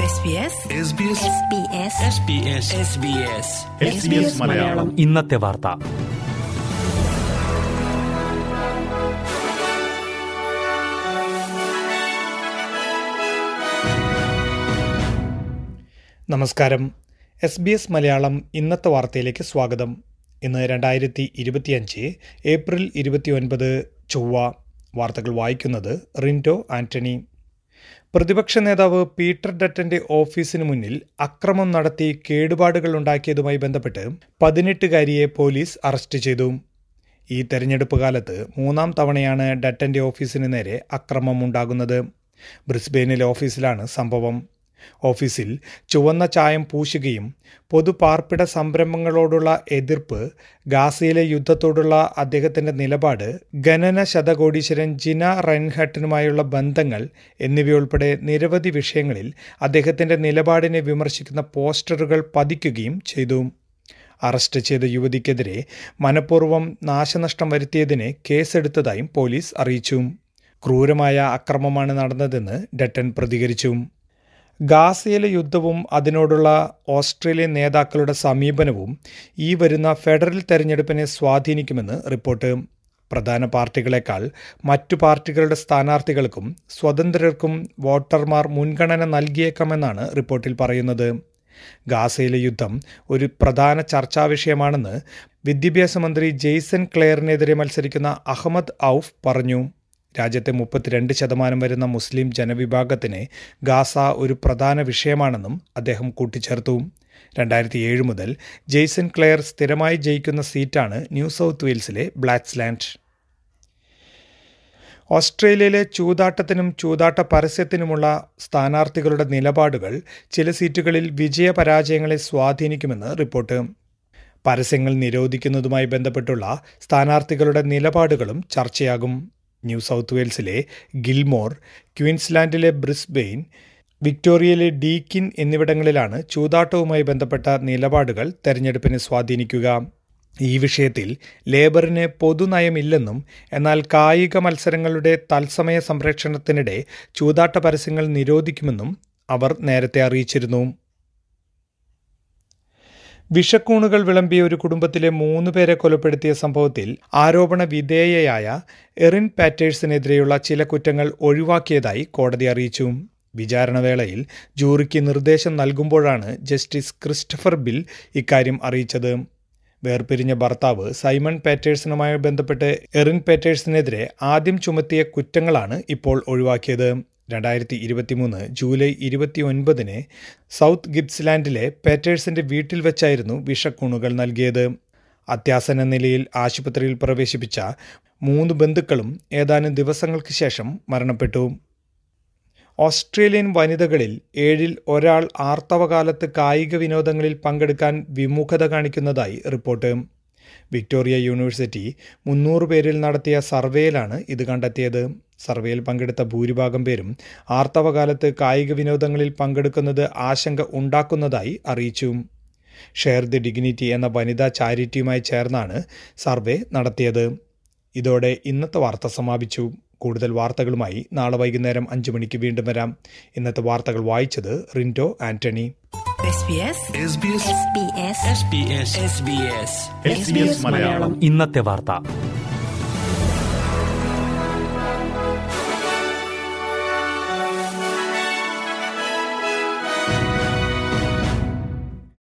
SBS Malayalam ഇന്നത്തെ വാർത്ത നമസ്കാരം എസ് ബി എസ് മലയാളം ഇന്നത്തെ വാർത്തയിലേക്ക് സ്വാഗതം ഇന്ന് രണ്ടായിരത്തി ഇരുപത്തിയഞ്ച് ഏപ്രിൽ ഇരുപത്തിയൊൻപത് ചൊവ്വ വാർത്തകൾ വായിക്കുന്നത് റിൻറ്റോ ആന്റണി പ്രതിപക്ഷ നേതാവ് പീറ്റർ ഡറ്റന്റെ ഓഫീസിന് മുന്നിൽ അക്രമം നടത്തി കേടുപാടുകൾ ഉണ്ടാക്കിയതുമായി ബന്ധപ്പെട്ട് പതിനെട്ടുകാരിയെ പോലീസ് അറസ്റ്റ് ചെയ്തു ഈ തെരഞ്ഞെടുപ്പ് കാലത്ത് മൂന്നാം തവണയാണ് ഡറ്റന്റെ ഓഫീസിന് നേരെ അക്രമം ഉണ്ടാകുന്നത് ബ്രിസ്ബെയിനിലെ ഓഫീസിലാണ് സംഭവം ഓഫീസിൽ ചുവന്ന ചായം പൂശുകയും പൊതുപാർപ്പിട സംരംഭങ്ങളോടുള്ള എതിർപ്പ് ഗാസയിലെ യുദ്ധത്തോടുള്ള അദ്ദേഹത്തിന്റെ നിലപാട് ഗണന ശതകോടീശ്വരൻ ജിന റൈൻഹട്ടിനുമായുള്ള ബന്ധങ്ങൾ എന്നിവയുൾപ്പെടെ നിരവധി വിഷയങ്ങളിൽ അദ്ദേഹത്തിന്റെ നിലപാടിനെ വിമർശിക്കുന്ന പോസ്റ്ററുകൾ പതിക്കുകയും ചെയ്തു അറസ്റ്റ് ചെയ്ത യുവതിക്കെതിരെ മനഃപൂർവ്വം നാശനഷ്ടം വരുത്തിയതിന് കേസെടുത്തതായും പോലീസ് അറിയിച്ചു ക്രൂരമായ അക്രമമാണ് നടന്നതെന്ന് ഡട്ടൻ പ്രതികരിച്ചു ഗാസയിലെ യുദ്ധവും അതിനോടുള്ള ഓസ്ട്രേലിയൻ നേതാക്കളുടെ സമീപനവും ഈ വരുന്ന ഫെഡറൽ തെരഞ്ഞെടുപ്പിനെ സ്വാധീനിക്കുമെന്ന് റിപ്പോർട്ട് പ്രധാന പാർട്ടികളെക്കാൾ മറ്റു പാർട്ടികളുടെ സ്ഥാനാർത്ഥികൾക്കും സ്വതന്ത്രർക്കും വോട്ടർമാർ മുൻഗണന നൽകിയേക്കാമെന്നാണ് റിപ്പോർട്ടിൽ പറയുന്നത് ഗാസയിലെ യുദ്ധം ഒരു പ്രധാന ചർച്ചാ വിഷയമാണെന്ന് വിദ്യാഭ്യാസ മന്ത്രി ജെയ്സൺ ക്ലെയറിനെതിരെ മത്സരിക്കുന്ന അഹമ്മദ് ഔഫ് പറഞ്ഞു രാജ്യത്തെ മുപ്പത്തിരണ്ട് ശതമാനം വരുന്ന മുസ്ലിം ജനവിഭാഗത്തിന് ഗാസ ഒരു പ്രധാന വിഷയമാണെന്നും അദ്ദേഹം കൂട്ടിച്ചേർത്തു രണ്ടായിരത്തി ഏഴ് മുതൽ ജെയ്സൺ ക്ലെയർ സ്ഥിരമായി ജയിക്കുന്ന സീറ്റാണ് ന്യൂ സൗത്ത് വെയിൽസിലെ ബ്ലാക്സ്ലാൻഡ് ഓസ്ട്രേലിയയിലെ ചൂതാട്ടത്തിനും ചൂതാട്ട പരസ്യത്തിനുമുള്ള സ്ഥാനാർത്ഥികളുടെ നിലപാടുകൾ ചില സീറ്റുകളിൽ വിജയപരാജയങ്ങളെ സ്വാധീനിക്കുമെന്ന് റിപ്പോർട്ട് പരസ്യങ്ങൾ നിരോധിക്കുന്നതുമായി ബന്ധപ്പെട്ടുള്ള സ്ഥാനാർത്ഥികളുടെ നിലപാടുകളും ചർച്ചയാകും ന്യൂ സൗത്ത് വെയിൽസിലെ ഗിൽമോർ ക്വീൻസ്ലാൻഡിലെ ബ്രിസ്ബെയിൻ വിക്ടോറിയയിലെ ഡീക്കിൻ എന്നിവിടങ്ങളിലാണ് ചൂതാട്ടവുമായി ബന്ധപ്പെട്ട നിലപാടുകൾ തെരഞ്ഞെടുപ്പിനെ സ്വാധീനിക്കുക ഈ വിഷയത്തിൽ ലേബറിന് പൊതുനയമില്ലെന്നും എന്നാൽ കായിക മത്സരങ്ങളുടെ തത്സമയ സംരക്ഷണത്തിനിടെ ചൂതാട്ട പരസ്യങ്ങൾ നിരോധിക്കുമെന്നും അവർ നേരത്തെ അറിയിച്ചിരുന്നു വിഷക്കൂണുകൾ വിളമ്പിയ ഒരു കുടുംബത്തിലെ മൂന്ന് പേരെ കൊലപ്പെടുത്തിയ സംഭവത്തിൽ ആരോപണ വിധേയയായ എറിൻ പാറ്റേഴ്സിനെതിരെയുള്ള ചില കുറ്റങ്ങൾ ഒഴിവാക്കിയതായി കോടതി അറിയിച്ചു വിചാരണവേളയിൽ ജൂറിക്ക് നിർദ്ദേശം നൽകുമ്പോഴാണ് ജസ്റ്റിസ് ക്രിസ്റ്റഫർ ബിൽ ഇക്കാര്യം അറിയിച്ചത് വേർപിരിഞ്ഞ ഭർത്താവ് സൈമൺ പാറ്റേഴ്സണുമായി ബന്ധപ്പെട്ട് എറിൻ പാറ്റേഴ്സിനെതിരെ ആദ്യം ചുമത്തിയ കുറ്റങ്ങളാണ് ഇപ്പോൾ ഒഴിവാക്കിയത് രണ്ടായിരത്തി ഇരുപത്തിമൂന്ന് ജൂലൈ ഇരുപത്തി ഒൻപതിന് സൗത്ത് ഗിബ്സ്ലാൻഡിലെ പേറ്റേഴ്സിന്റെ വീട്ടിൽ വെച്ചായിരുന്നു വിഷക്കൂണുകൾ നൽകിയത് അത്യാസന്ന നിലയിൽ ആശുപത്രിയിൽ പ്രവേശിപ്പിച്ച മൂന്ന് ബന്ധുക്കളും ഏതാനും ദിവസങ്ങൾക്ക് ശേഷം മരണപ്പെട്ടു ഓസ്ട്രേലിയൻ വനിതകളിൽ ഏഴിൽ ഒരാൾ ആർത്തവകാലത്ത് കായിക വിനോദങ്ങളിൽ പങ്കെടുക്കാൻ വിമുഖത കാണിക്കുന്നതായി റിപ്പോർട്ട് വിക്ടോറിയ യൂണിവേഴ്സിറ്റി മുന്നൂറ് പേരിൽ നടത്തിയ സർവേയിലാണ് ഇത് കണ്ടെത്തിയത് സർവേയിൽ പങ്കെടുത്ത ഭൂരിഭാഗം പേരും ആർത്തവകാലത്ത് കായിക വിനോദങ്ങളിൽ പങ്കെടുക്കുന്നത് ആശങ്ക ഉണ്ടാക്കുന്നതായി അറിയിച്ചു ഷെയർ ദി ഡിഗ്നിറ്റി എന്ന വനിതാ ചാരിറ്റിയുമായി ചേർന്നാണ് സർവേ നടത്തിയത് ഇതോടെ ഇന്നത്തെ വാർത്ത സമാപിച്ചു കൂടുതൽ വാർത്തകളുമായി നാളെ വൈകുന്നേരം അഞ്ചു മണിക്ക് വീണ്ടും വരാം ഇന്നത്തെ വാർത്തകൾ വായിച്ചത് റിൻറ്റോ ആന്റണി SBS SBS മലയാളം ഇന്നത്തെ വാർത്ത